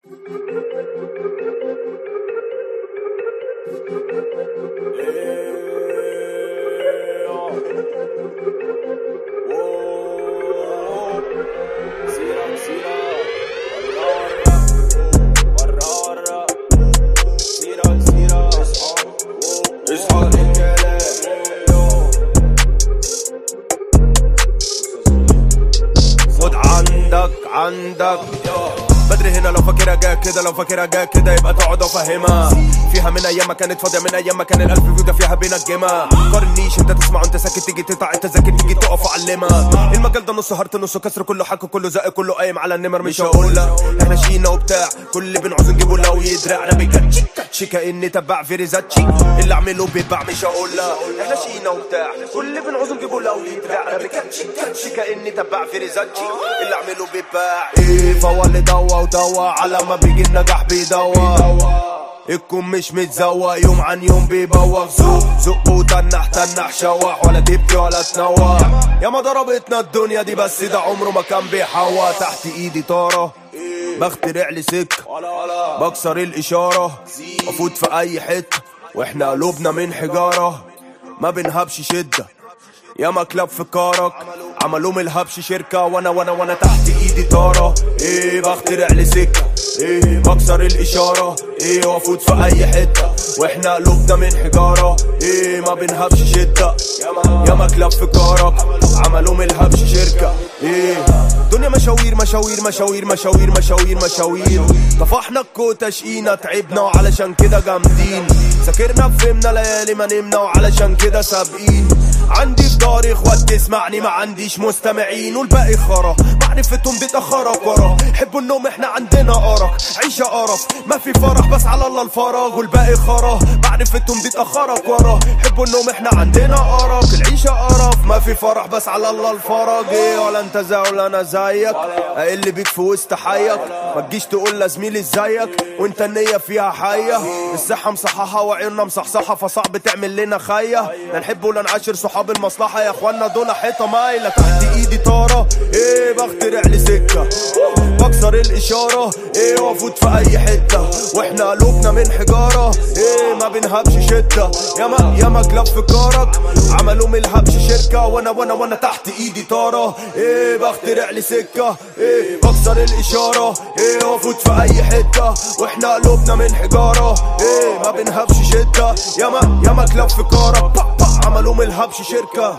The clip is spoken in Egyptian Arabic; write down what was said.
خد عندك عندك بدري هنا لو فاكرها جاك كده لو فاكرها جاك كده يبقى تقعد افهمها فيها من ايام ما كانت فاضيه من ايام ما كان الالف فيو ده فيها بينجمها قارنيش انت تسمع وانت ساكت تيجي تقطع انت ذاكر تيجي تقف علمها المجال ده نص هارت نص كسر كله حك كله زق كله قايم على النمر مش هقول لك احنا شينا وبتاع كل اللي بنعوز نجيبه لو يدرع انا بيكاتشي كاتشي كاني تبع فيريزاتشي اللي اعمله بيتباع مش هقول لك احنا شينا وبتاع كل اللي بنعوز نجيبه لو يدرع انا بيكاتشي كاتشي كاني تبع فيريزاتشي اللي اعمله بيتباع ايه فهو اللي دوا ودوا على ما بيجي النجاح بيدوا الكون مش متزوق يوم عن يوم بيبوخ زوق زق وتنح تنح شوح ولا تبكي ولا تنوح يا ما ضربتنا الدنيا دي بس ده عمره ما كان بيحوى تحت ايدي طاره بخترع لي سكه بكسر الاشاره افوت في اي حته واحنا قلوبنا من حجاره ما بنهبش شده يا ما كلاب في كارك عملوا من الهبش شركة وانا وانا وانا تحت ايدي طارة ايه بخترع لي سكة ايه بكسر الاشارة ايه وافوت في اي حتة واحنا قلوبنا من حجارة ايه ما بنهبش شدة يا ما كلاب في كارك عملوا من الهبش شركة ايه دنيا مشاوير مشاوير مشاوير مشاوير مشاوير مشاوير طفحنا الكوتة شقينا تعبنا وعلشان كده جامدين ذاكرنا فهمنا ليالي ما نمنا وعلشان كده سابقين عندي في داري اخوات تسمعني ما عنديش مستمعين والباقي خرا معرفتهم دي تخرج ورا حبوا النوم احنا عندنا ارق عيشة قرف ما في فرح بس على الله الفراغ والباقي خرا معرفتهم دي تخرج ورا حبوا النوم احنا عندنا ارق العيشة قرف ما في فرح بس على الله الفراغ ايه ولا انت زي ولا انا زيك اقل بيك في وسط حيك ما تجيش تقول لزميلي ازيك وانت النية فيها حية الصحة مصححة وعيوننا مصحصحة فصعب تعمل لنا خية لا نحب ولا نعاشر صحاب المصلحة يا اخوانا دول حيطة مايلة تحت ايدي طارة ايه بخترع لي سكة بكسر الاشارة ايه وافوت في اي حتة واحنا قلوبنا من حجارة ايه ما بنهبش شدة ياما ياما كلاب في كارك عملوا من الهبش شركة وانا وانا وانا تحت ايدي طارة ايه بخترع لي سكة ايه بكسر الاشارة ايه وافوت في اي حتة واحنا قلوبنا من حجارة ايه ما بنهبش شدة ياما ياما كلاب في كارك با با عملوا من الهبش شركة